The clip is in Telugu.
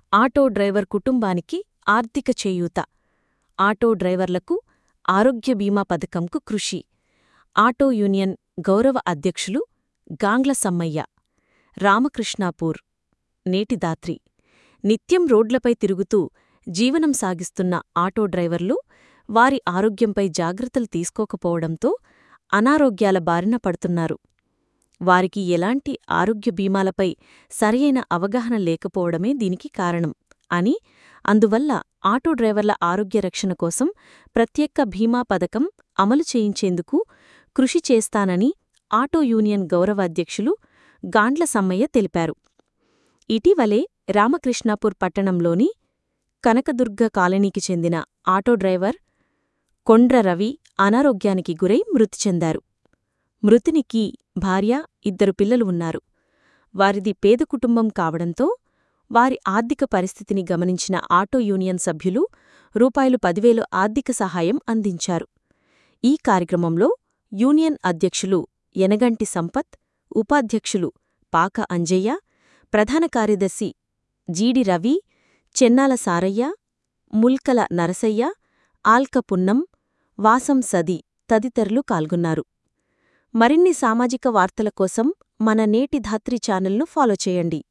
ఆటో డ్రైవర్ కుటుంబానికి ఆర్థిక చేయూత ఆటో డ్రైవర్లకు ఆరోగ్య బీమా పథకంకు కృషి ఆటో యూనియన్ గౌరవ అధ్యక్షులు గాంగ్ల సమ్మయ్య రామకృష్ణాపూర్ నేటిదాత్రి నిత్యం రోడ్లపై తిరుగుతూ జీవనం సాగిస్తున్న ఆటో డ్రైవర్లు వారి ఆరోగ్యంపై జాగ్రత్తలు తీసుకోకపోవడంతో అనారోగ్యాల బారిన పడుతున్నారు వారికి ఎలాంటి ఆరోగ్య బీమాలపై సరియైన అవగాహన లేకపోవడమే దీనికి కారణం అని అందువల్ల ఆటో డ్రైవర్ల ఆరోగ్య రక్షణ కోసం ప్రత్యేక బీమా పథకం అమలు చేయించేందుకు కృషి చేస్తానని ఆటో యూనియన్ గౌరవ అధ్యక్షులు గాండ్ల సమ్మయ్య తెలిపారు ఇటీవలే రామకృష్ణాపూర్ పట్టణంలోని కనకదుర్గ కాలనీకి చెందిన ఆటో డ్రైవర్ కొండ్ర రవి అనారోగ్యానికి గురై మృతి చెందారు మృతునికి భార్య ఇద్దరు పిల్లలు ఉన్నారు వారిది పేద కుటుంబం కావడంతో వారి ఆర్థిక పరిస్థితిని గమనించిన ఆటో యూనియన్ సభ్యులు రూపాయలు పదివేలు ఆర్థిక సహాయం అందించారు ఈ కార్యక్రమంలో యూనియన్ అధ్యక్షులు యనగంటి సంపత్ ఉపాధ్యక్షులు పాక అంజయ్య ప్రధాన కార్యదర్శి జీడి రవి చెన్నాల సారయ్య ముల్కల నరసయ్య ఆల్క పున్నం వాసం సది తదితరులు పాల్గొన్నారు మరిన్ని సామాజిక వార్తల కోసం మన నేటి ధాత్రి ఛానల్ను ఫాలో చేయండి